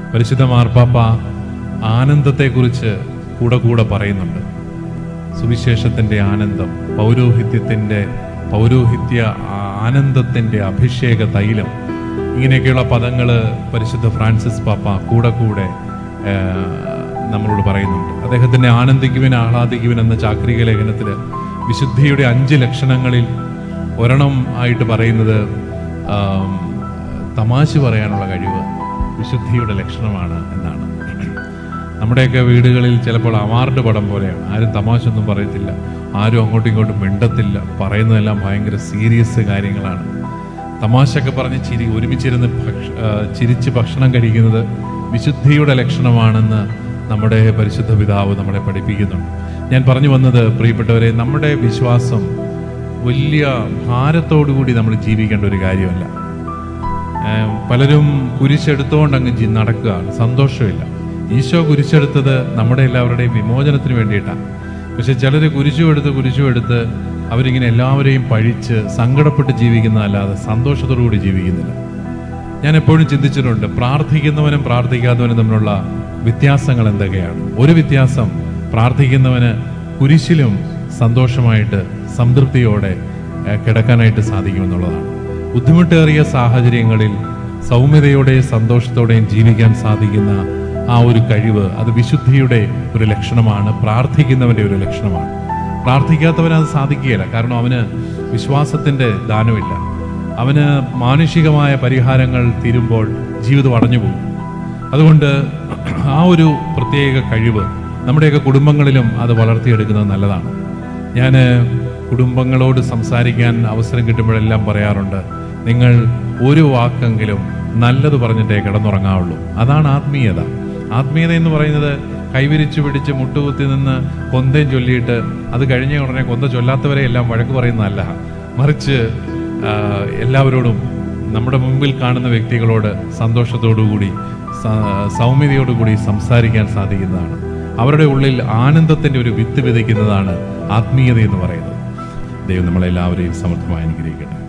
പരിശുദ്ധ മാർപ്പാപ്പ ആനന്ദത്തെക്കുറിച്ച് കൂടെ കൂടെ പറയുന്നുണ്ട് സുവിശേഷത്തിൻ്റെ ആനന്ദം പൗരോഹിത്യത്തിൻ്റെ പൗരോഹിത്യ ആനന്ദത്തിൻ്റെ അഭിഷേക തൈലം ഇങ്ങനെയൊക്കെയുള്ള പദങ്ങൾ പരിശുദ്ധ ഫ്രാൻസിസ് പാപ്പ കൂടെ കൂടെ ആ, നമ്മളോട് പറയുന്നുണ്ട് അദ്ദേഹത്തിൻ്റെ ആനന്ദിക്കുവിൻ ആഹ്ലാദിക്കുവിൻ എന്ന ചാക്രിക ലേഖനത്തിൽ വിശുദ്ധിയുടെ അഞ്ച് ലക്ഷണങ്ങളിൽ ഒരെണ്ണം ആയിട്ട് പറയുന്നത് ആം, തമാശ പറയാനുള്ള കഴിവ് വിശുദ്ധിയുടെ ലക്ഷണമാണ് എന്നാണ് നമ്മുടെയൊക്കെ വീടുകളിൽ ചിലപ്പോൾ അവാർഡ് പടം പോലെയാണ് ആരും തമാശ ഒന്നും പറയത്തില്ല ആരും അങ്ങോട്ടും ഇങ്ങോട്ടും മിണ്ടത്തില്ല പറയുന്നതെല്ലാം ഭയങ്കര സീരിയസ് കാര്യങ്ങളാണ് തമാശയൊക്കെ പറഞ്ഞ് ചിരി ഒരുമിച്ചിരുന്ന് ഭക്ഷ ആ, ചിരിച്ച് ഭക്ഷണം കഴിക്കുന്നത് വിശുദ്ധിയുടെ ലക്ഷണമാണെന്ന് നമ്മുടെ പരിശുദ്ധ പിതാവ് നമ്മളെ പഠിപ്പിക്കുന്നുണ്ട് ഞാൻ പറഞ്ഞു വന്നത് പ്രിയപ്പെട്ടവരെ നമ്മുടെ വിശ്വാസം വലിയ ഭാരത്തോടു കൂടി നമ്മൾ ജീവിക്കേണ്ട ഒരു കാര്യമല്ല ഏം, പലരും കുരിശെടുത്തുകൊണ്ട് അങ്ങ് ജി- നടക്കുകയാണ് സന്തോഷമില്ല ഈശോ കുരിശെടുത്തത് നമ്മുടെ എല്ലാവരുടെയും വിമോചനത്തിന് വേണ്ടിയിട്ടാണ് പക്ഷെ ചിലർ കുരിശും എടുത്ത് കുരിശും എടുത്ത് അവരിങ്ങനെ എല്ലാവരെയും പഴിച്ച് സങ്കടപ്പെട്ട് ജീവിക്കുന്നതല്ലാതെ സന്തോഷത്തോടു കൂടി ജീവിക്കുന്നില്ല ഞാൻ എപ്പോഴും ചിന്തിച്ചിട്ടുണ്ട് പ്രാർത്ഥിക്കുന്നവനും പ്രാർത്ഥിക്കാത്തവനും തമ്മിലുള്ള വ്യത്യാസങ്ങൾ എന്തൊക്കെയാണ് ഒരു വ്യത്യാസം പ്രാർത്ഥിക്കുന്നവന് കുരിശിലും സന്തോഷമായിട്ട് സംതൃപ്തിയോടെ ഏഹ്, കിടക്കാനായിട്ട് സാധിക്കുമെന്നുള്ളതാണ് ബുദ്ധിമുട്ടേറിയ സാഹചര്യങ്ങളിൽ സൗമ്യതയോടെയും സന്തോഷത്തോടെയും ജീവിക്കാൻ സാധിക്കുന്ന ആ ഒരു കഴിവ് അത് വിശുദ്ധിയുടെ ഒരു ലക്ഷണമാണ് പ്രാർത്ഥിക്കുന്നവന്റെ ഒരു ലക്ഷണമാണ് പ്രാർത്ഥിക്കാത്തവന് അത് സാധിക്കുകയില്ല കാരണം അവന് വിശ്വാസത്തിന്റെ ദാനമില്ല അവന് മാനുഷികമായ പരിഹാരങ്ങൾ തീരുമ്പോൾ ജീവിതം അടഞ്ഞു പോകും അതുകൊണ്ട് ആ ഒരു പ്രത്യേക കഴിവ് നമ്മുടെയൊക്കെ കുടുംബങ്ങളിലും അത് വളർത്തിയെടുക്കുന്നത് നല്ലതാണ് ഞാൻ കുടുംബങ്ങളോട് സംസാരിക്കാൻ അവസരം കിട്ടുമ്പോഴെല്ലാം പറയാറുണ്ട് നിങ്ങൾ ഒരു വാക്കെങ്കിലും നല്ലത് പറഞ്ഞിട്ടേ കിടന്നുറങ്ങാവുള്ളൂ അതാണ് ആത്മീയത ആത്മീയത എന്ന് പറയുന്നത് കൈവിരിച്ചു പിടിച്ച് മുട്ടുകുത്തി നിന്ന് കൊന്തയും ചൊല്ലിയിട്ട് അത് കഴിഞ്ഞ ഉടനെ കൊന്ത ചൊല്ലാത്തവരെ എല്ലാം വഴക്ക് പറയുന്നതല്ല മറിച്ച് ആ, എല്ലാവരോടും നമ്മുടെ മുമ്പിൽ കാണുന്ന വ്യക്തികളോട് സന്തോഷത്തോടുകൂടി സ- സൗമ്യതയോടുകൂടി സംസാരിക്കാൻ സാധിക്കുന്നതാണ് അവരുടെ ഉള്ളിൽ ആനന്ദത്തിന്റെ ഒരു വിത്ത് വിതയ്ക്കുന്നതാണ് ആത്മീയത എന്ന് പറയുന്നത് ദൈവം നമ്മളെല്ലാവരെയും സമർത്ഥമായി അനുഗ്രഹിക്കട്ടെ